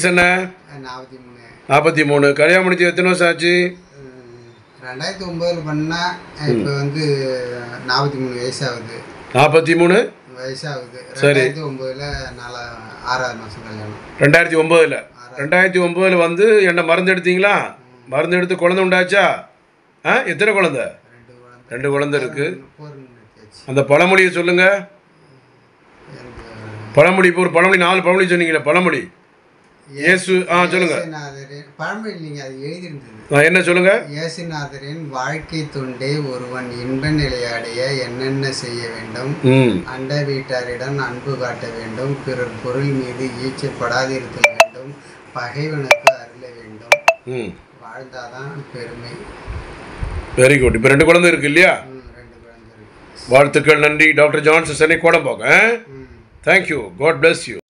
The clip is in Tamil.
என்ன நாற்பத்தி மூணு நாற்பத்தி மூணு கல்யாணம் முடிச்சு எத்தனை வருஷம் ஆச்சு உம், ரெண்டாயிரத்தி ஒம்போதில் பண்ணால் இப்போ வந்து நாற்பத்தி மூணு வயசாகுது நாற்பத்தி மூணு வயசாகுது ரெண்டாயிரத்தி ஒம்போதில் நாலா ஆறாவது மாதம் கல்யாணம் ரெண்டாயிரத்தி ஒம்போதில் ரெண்டாயிரத்தி ஒம்போதில் வந்து என்ன மருந்து எடுத்தீங்களா மருந்து எடுத்து குழந்தை உண்டாச்சா ஆ எத்தனை குழந்தை ரெண்டு குழந்தை ரெண்டு குழந்தை இருக்குது போர் நிறுத்தியாச்சு அந்த பழமொழியை சொல்லுங்கள் எனக்கு பழமொழி இப்போ ஒரு பழமொழி நாலு பழமொழி சொன்னீங்களே பழமொழி இயேசு ஆ சொல்லுங்கள் இயேசுநாதரின் பழமொழி நீங்கள் அது எழுதியிருந்தது ஆ என்ன சொல்லுங்கள் இயேசுநாதரின் வாழ்க்கை தொண்டே ஒருவன் இன்ப நிலையடைய என்னென்ன செய்ய வேண்டும் ம் அண்ட வீட்டாரிடம் அன்பு காட்ட வேண்டும் பிறர் பொருள் மீது ஈச்சப்படாதிருத்தல் வேண்டும் பகைவனுக்கு அருள வேண்டும் ம் வாழ்ந்தாதான் பெருமை வெரி குட் இப்போ ரெண்டு குழந்தை இருக்கு இல்லையா ம், ரெண்டு குழந்தை இருக்கு வாழ்த்துக்கள் நன்றி டாக்டர் ஜான்சன் சென்னை கோடம்பாக்கம் ம் தேங்க்யூ காட் bless யூ